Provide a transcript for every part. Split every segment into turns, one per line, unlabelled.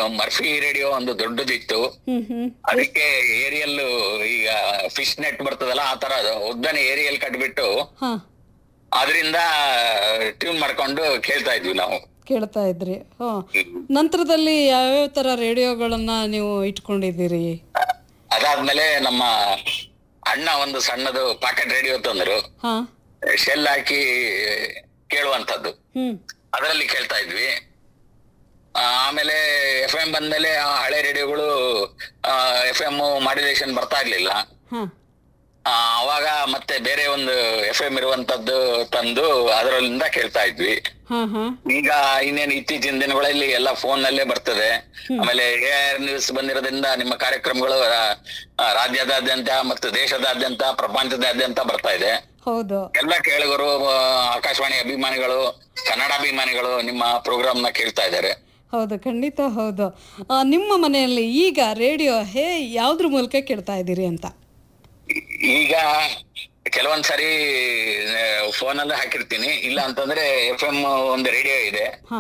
Murphy radio ಒಂದು ದೊಡ್ಡದಿತ್ತು
ಹ್ಮ್ ಹ್ಮ್
ಅದಕ್ಕೆ aerial ಈಗ ಫಿಶ್ ನೆಟ್ ಬರ್ತದಲ್ಲ ಆ ತರ ಉದ್ದನೆ ಏರಿಯಲ್ ಕಟ್ಬಿಟ್ಟು
ಹಾ
ಅದರಿಂದ ಟ್ಯೂನ್ ಮಾಡ್ಕೊಂಡು ಕೇಳ್ತಾ ಇದ್ವಿ ನಾವು
ಕೇಳ್ತಾ ಇದ್ರಿ ಹಾ ನಂತರದಲ್ಲಿ ಯಾವ್ಯಾವ ತರ ರೇಡಿಯೋಗಳನ್ನ ನೀವು ಇಟ್ಕೊಂಡಿದ್ದೀರಿ
ಅದಾದ್ಮೇಲೆ ನಮ್ಮ ಅಣ್ಣ ಒಂದು ಸಣ್ಣದು ಪಾಕೆಟ್ ರೇಡಿಯೋ ತಂದ್ರು
ಹಾ
ಶೆಲ್ ಹಾಕಿ ಕೇಳುವಂತದ್ದು
ಹ್ಮ್
ಅದರಲ್ಲಿ ಕೇಳ್ತಾ ಇದ್ವಿ ಆ, ಆಮೇಲೆ ಎಫ್ ಎಂ ಬಂದ್ಮೇಲೆ ಆ ಹಳೆ ರೇಡಿಯೋಗಳು ಎಫ್ ಎಂ ಮಾಡ್ಯುಲೇಷನ್ ಬರ್ತಾ ಇರ್ಲಿಲ್ಲ
ಹಾ
ಆ, ಅವಾಗ ಮತ್ತೆ ಬೇರೆ ಒಂದು ಎಫ್ ಎಂ ಇರುವಂತದ್ದು ತಂದು ಅದರಲ್ಲಿಂದ ಕೇಳ್ತಾ ಇದ್ವಿ
ಹಾ ಹಾ
ಈಗ ಇನ್ನೇನು ಇತ್ತೀಚಿನ ದಿನಗಳಲ್ಲಿ ಎಲ್ಲ ಫೋನ್ ನಲ್ಲೇ ಬರ್ತದೆ ಆಮೇಲೆ ಎ ಆರ್ ನ್ಯೂಸ್ ಬಂದಿರೋದ್ರಿಂದ ನಿಮ್ಮ ಕಾರ್ಯಕ್ರಮಗಳು ರಾ- ಆ, ರಾಜ್ಯದಾದ್ಯಂತ ಮತ್ತು ದೇಶದಾದ್ಯಂತ ಪ್ರಪಂಚದಾದ್ಯಂತ ಬರ್ತಾ ಇದೆ
ಹೌದು
ಎಲ್ಲ ಕೇಳುಗರು ಆ, ಆಕಾಶವಾಣಿ ಅಭಿಮಾನಿಗಳು ಕನ್ನಡಾಭಿಮಾನಿಗಳು ನಿಮ್ಮ ಪ್ರೋಗ್ರಾಮ್ ನ ಕೇಳ್ತಾ ಇದ್ದಾರೆ
ಹೌದು ಖಂಡಿತ ಹೌದು ಆ, ನಿಮ್ಮ ಮನೆಯಲ್ಲಿ ಈಗ ರೇಡಿಯೋ ಹೇ ಯಾವ್ದ್ರ ಮೂಲಕ ಕೇಳ್ತಾ ಇದ್ದೀರಿ ಅಂತ
ಈ- ಈಗ ಕೆಲವೊಂದ್ ಸರಿ ಫೋನ್ ಅಲ್ಲೇ ಹಾಕಿರ್ತೀನಿ ಇಲ್ಲ ಅಂತಂದ್ರೆ ಎಫ್ ಎಂ ಒಂದು ರೇಡಿಯೋ ಇದೆ
ಹಾ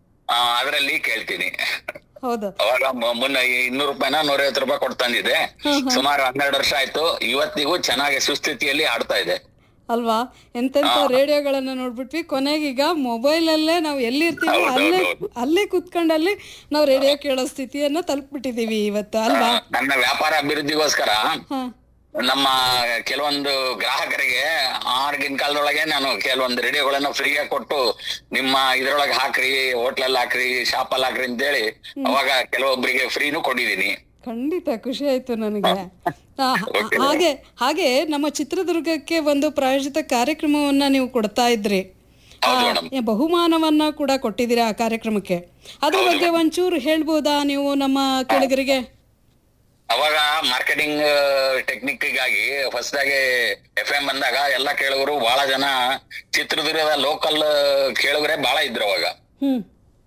ಅದರಲ್ಲಿ ಕೇಳ್ತೀನಿ
ಹೌದು
ಅವಾಗ ಮು- ಮುನ್ನ ಇನ್ನೂರು ರೂಪಾಯಿನ ನೂರೈವತ್ತು ರೂಪಾಯಿ ಕೊಟ್ಟು ತಂದಿದ್ದೆ ಸುಮಾರು ಹನ್ನೆರಡು ವರ್ಷ ಆಯ್ತು ಇವತ್ತಿಗೂ ಚೆನ್ನಾಗಿ ಸುಸ್ಥಿತಿಯಲ್ಲಿ ಆಡ್ತಾ ಇದೆ
ಅಲ್ವಾ ಎಂತೆಂತ ರೇಡಿಯೋಗಳನ್ನ ನೋಡ್ಬಿಟ್ವಿ ಕೊನೆಗೀಗ ಮೊಬೈಲ್ ಅಲ್ಲೇ ನಾವು ಎಲ್ಲಿರ್ತೀವಿ ಅಲ್ಲೇ ಅಲ್ಲೇ ಕುತ್ಕೊಂಡಲ್ಲಿ ನಾವು ರೇಡಿಯೋ ಕೇಳೋ ಸ್ಥಿತಿಯನ್ನ ತಲುಪ್ಬಿಟ್ಟಿದೀವಿ ಇವತ್ತು ಅಲ್ವಾ
ನನ್ನ ವ್ಯಾಪಾರ ಅಭಿವೃದ್ಧಿಗೋಸ್ಕರ
ಹಾ
ನಮ್ಮ ಕೆಲವೊಂದು ಗ್ರಾಹಕರಿಗೆ ಆಗಿನ ಕಾಲದೊಳಗೆ ನಾನು ಕೆಲವೊಂದು ರೇಡಿಯೋಗಳನ್ನ ಫ್ರೀಯಾಗಿ ಕೊಟ್ಟು ನಿಮ್ಮ ಇದ್ರೊಳಗೆ ಹಾಕ್ರಿ ಹೋಟ್ಲಲ್ಲಿ ಹಾಕ್ರಿ ಶಾಪಲ್ಲಿ ಹಾಕ್ರಿ ಅಂತೇಳಿ ಅವಾಗ ಕೆಲವೊಬ್ಬರಿಗೆ ಫ್ರೀನು ಕೊಟ್ಟಿದ್ದೀನಿ
ಖಂಡಿತ ಖುಷಿ ಆಯ್ತು ನನಗೆ ಆ, ಹಾಗೆ ಹಾಗೆ ನಮ್ಮ ಚಿತ್ರದುರ್ಗಕ್ಕೆ ಒಂದು ಪ್ರಾಯೋಜಿತ ಕಾರ್ಯಕ್ರಮವನ್ನ ನೀವು ಕೊಡ್ತಾ ಇದ್ರಿ ಆ,
ಹೌದು ಮೇಡಮ್
ಏ, ಬಹುಮಾನವನ್ನ ಕೂಡ ಕೊಟ್ಟಿದ್ದೀರಾ ಆ ಕಾರ್ಯಕ್ರಮಕ್ಕೆ ಅದ್ರ ಬಗ್ಗೆ ಒಂಚೂರು ಹೇಳ್ಬೋದಾ ನೀವು ನಮ್ಮ ಕೆಳಗರಿಗೆ
ಅವಾಗ ಮಾರ್ಕೆಟಿಂಗ್ ಟೆಕ್ನಿಕ್ಗಾಗಿ ಹೊಸದಾಗಿ ಎಫ್ ಎಂ ಬಂದಾಗ ಎಲ್ಲ ಕೇಳುಗರು ಬಹಳ ಜನ ಚಿತ್ರದುರ್ಗದ ಲೋಕಲ್ ಕೇಳುಗರೆ ಬಹಳ ಇದ್ರು ಅವಾಗ
ಹ್ಮ್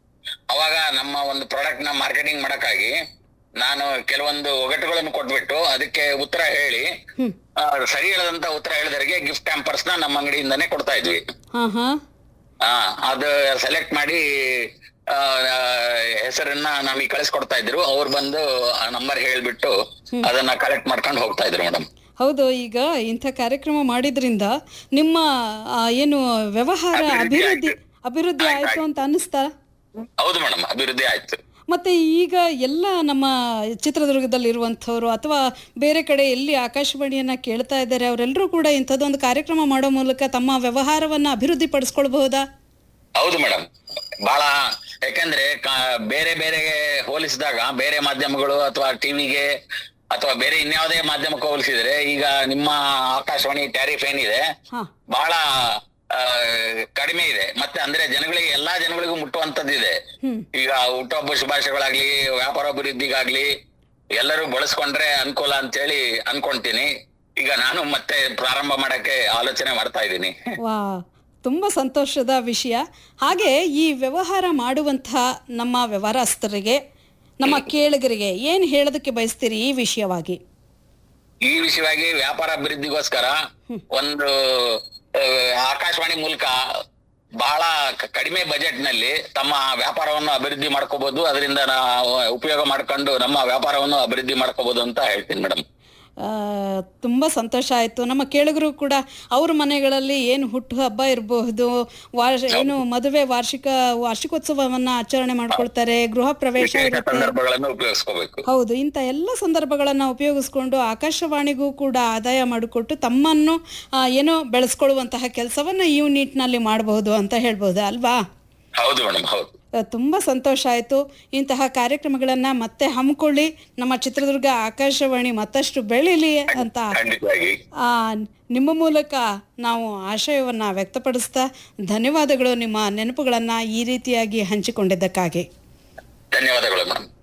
ಅವಾಗ ನಮ್ಮ ಒಂದು ಪ್ರಾಡಕ್ಟ್ ನ ಮಾರ್ಕೆಟಿಂಗ್ ಮಾಡಕ್ಕಾಗಿ ನಾನು ಕೆಲವೊಂದು ಒಗಟುಗಳನ್ನು ಕೊಟ್ಬಿಟ್ಟು ಅದಕ್ಕೆ ಉತ್ತರ ಹೇಳಿ
ಹ್ಮ್
ಆ, ಸರಿ ಹೇಳದಂತ ಉತ್ತರ ಹೇಳಿದವರಿಗೆ ಗಿಫ್ಟ್ ಟ್ಯಾಂಪರ್ಸ್ ನ ನಮ್ಮ ಅಂಗಡಿಯಿಂದಾನೇ ಕೊಡ್ತಾ ಇದ್ವಿ
ಹಾ ಹಾ
ಆ, ಅದು ಸೆಲೆಕ್ಟ್ ಮಾಡಿ ಆ, ಆ, ಹೆಸರನ್ನ ನಮಗೆ ಕಳಿಸ್ಕೊಡ್ತಾ ಇದ್ರು ಅವ್ರು ಬಂದು ನಂಬರ್ ಹೇಳ್ಬಿಟ್ಟು ಅದನ್ನ ಕಲೆಕ್ಟ್ ಮಾಡ್ಕೊಂಡು ಹೋಗ್ತಾ ಇದ್ರು ಮೇಡಮ್
ಹೌದು ಈಗ ಇಂಥ ಕಾರ್ಯಕ್ರಮ ಮಾಡಿದ್ರಿಂದ ನಿಮ್ಮ ಆ, ಏನು ವ್ಯವಹಾರ ಅಭಿವೃದ್ಧಿ ಅಭಿವೃದ್ಧಿ ಆಯ್ತು ಅಂತ ಅನ್ನಿಸ್ತಾ
ಹೌದು ಮೇಡಮ್ ಅಭಿವೃದ್ಧಿ ಆಯ್ತು
ಮತ್ತೆ ಈಗ ಎಲ್ಲ ನಮ್ಮ ಚಿತ್ರದುರ್ಗದಲ್ಲಿರುವಂಥವ್ರು ಅಥವಾ ಬೇರೆ ಕಡೆ ಎಲ್ಲಿ ಆಕಾಶವಾಣಿಯನ್ನ ಕೇಳ್ತಾ ಇದ್ದಾರೆ ಅವರೆಲ್ಲರೂ ಕೂಡ ಇಂಥದ್ದೊಂದು ಕಾರ್ಯಕ್ರಮ ಮಾಡೋ ಮೂಲಕ ತಮ್ಮ ವ್ಯವಹಾರವನ್ನ ಅಭಿವೃದ್ಧಿ ಪಡಿಸ್ಕೊಳ್ಬಹುದಾ
ಹೌದು ಮೇಡಮ್ ಬಹಳ ಯಾಕಂದ್ರೆ ಕ- ಬೇರೆ ಬೇರೆ ಹೋಲಿಸಿದಾಗ ಬೇರೆ ಮಾಧ್ಯಮಗಳು ಅಥವಾ ಟಿವಿಗೆ ಅಥವಾ ಬೇರೆ ಇನ್ಯಾವುದೇ ಮಾಧ್ಯಮಕ್ಕೆ ಹೋಲಿಸಿದ್ರೆ ಈಗ ನಿಮ್ಮ ಆಕಾಶವಾಣಿ ಟ್ಯಾರಿಫ್ ಏನಿದೆ
ಹಾ
ಬಹಳ ಆ, ಕಡಿಮೆ ಇದೆ ಮತ್ತೆ ಅಂದ್ರೆ ಜನಗಳಿಗೆ ಎಲ್ಲಾ ಜನಗಳಿಗೂ ಮುಟ್ಟುವಂತದ್ದಿದೆ
ಹ್ಮ್
ಈಗ ಹುಟ್ಟುಹಬ್ಬ ಶುಭಾಶಯಗಳಾಗ್ಲಿ ವ್ಯಾಪಾರ ಅಭಿವೃದ್ಧಿಗಾಗ್ಲಿ ಎಲ್ಲರೂ ಬಳಸ್ಕೊಂಡ್ರೆ ಅನುಕೂಲ ಅಂತೇಳಿ ಅನ್ಕೊಂತೀನಿ ಈಗ ನಾನು ಮತ್ತೆ ಪ್ರಾರಂಭ ಮಾಡಕ್ಕೆ ಆಲೋಚನೆ ಮಾಡ್ತಾ ಇದ್ದೀನಿ
ವಾ ತುಂಬ ಸಂತೋಷದ ವಿಷಯ ಹಾಗೆ ಈ ವ್ಯವಹಾರ ಮಾಡುವಂತಹ ನಮ್ಮ ವ್ಯವಹಾರಸ್ಥರಿಗೆ ನಮ್ಮ ಕೇಳುಗರಿಗೆ ಏನು ಹೇಳೋದಕ್ಕೆ ಬಯಸ್ತೀರಿ ಈ ವಿಷಯವಾಗಿ
ಈ ವಿಷಯವಾಗಿ ವ್ಯಾಪಾರ ಅಭಿವೃದ್ಧಿಗೋಸ್ಕರ ಒಂದು ಆ, ಆಕಾಶವಾಣಿ ಮೂಲಕ ಬಹಳ ಕ- ಕಡಿಮೆ ಬಜೆಟ್ ನಲ್ಲಿ ತಮ್ಮ ವ್ಯಾಪಾರವನ್ನು ಅಭಿವೃದ್ಧಿ ಮಾಡ್ಕೋಬಹುದು ಅದರಿಂದ ನಾವು ಉಪಯೋಗ ಮಾಡ್ಕೊಂಡು ನಮ್ಮ ವ್ಯಾಪಾರವನ್ನು ಅಭಿವೃದ್ಧಿ ಮಾಡ್ಕೋಬಹುದು ಅಂತ ಹೇಳ್ತೀನಿ ಮೇಡಮ್
ತುಂಬ ಸಂತೋಷ ಆಯಿತು ನಮ್ಮ ಕೇಳುಗರು ಕೂಡ ಅವ್ರ ಮನೆಗಳಲ್ಲಿ ಏನು ಹುಟ್ಟು ಹಬ್ಬ ಇರಬಹುದು ವಾರ್ಷ ಏನು ಮದುವೆ ವಾರ್ಷಿಕ ವಾರ್ಷಿಕೋತ್ಸವವನ್ನು ಆಚರಣೆ ಮಾಡ್ಕೊಳ್ತಾರೆ ಗೃಹ ಪ್ರವೇಶ
ವಿಶೇಷ
ಇರುತ್ತೆ
ಸಂದರ್ಭಗಳನ್ನು ಉಪಯೋಗಿಸ್ಕೋಬೇಕು
ಹೌದು ಇಂಥ ಎಲ್ಲ ಸಂದರ್ಭಗಳನ್ನು ಉಪಯೋಗಿಸ್ಕೊಂಡು ಆಕಾಶವಾಣಿಗೂ ಕೂಡ ಆದಾಯ ಮಾಡಿಕೊಟ್ಟು ತಮ್ಮನ್ನು ಆ, ಏನೋ ಬೆಳೆಸ್ಕೊಳ್ಳುವಂತಹ ಕೆಲಸವನ್ನು ಈ ನಿಟ್ಟಿನಲ್ಲಿ ಮಾಡಬಹುದು ಅಂತ ಹೇಳ್ಬೋದು ಅಲ್ವಾ
ಹೌದು ಮೇಡಮ್ ಹೌದು
ಆ, ತುಂಬ ಸಂತೋಷ ಆಯಿತು ಇಂತಹ ಕಾರ್ಯಕ್ರಮಗಳನ್ನು ಮತ್ತೆ ಹಮ್ಮಿಕೊಳ್ಳಿ ನಮ್ಮ ಚಿತ್ರದುರ್ಗ ಆಕಾಶವಾಣಿ ಮತ್ತಷ್ಟು ಬೆಳೀಲಿ ಅಂತ
ಖಂಡಿತವಾಗಿ
ಆ, ನಿಮ್ಮ ಮೂಲಕ ನಾವು ಆಶಯವನ್ನು ವ್ಯಕ್ತಪಡಿಸ್ತಾ ಧನ್ಯವಾದಗಳು ನಿಮ್ಮ ನೆನಪುಗಳನ್ನು ಈ ರೀತಿಯಾಗಿ ಹಂಚಿಕೊಂಡಿದ್ದಕ್ಕಾಗಿ
ಧನ್ಯವಾದಗಳು ಮೇಡಮ್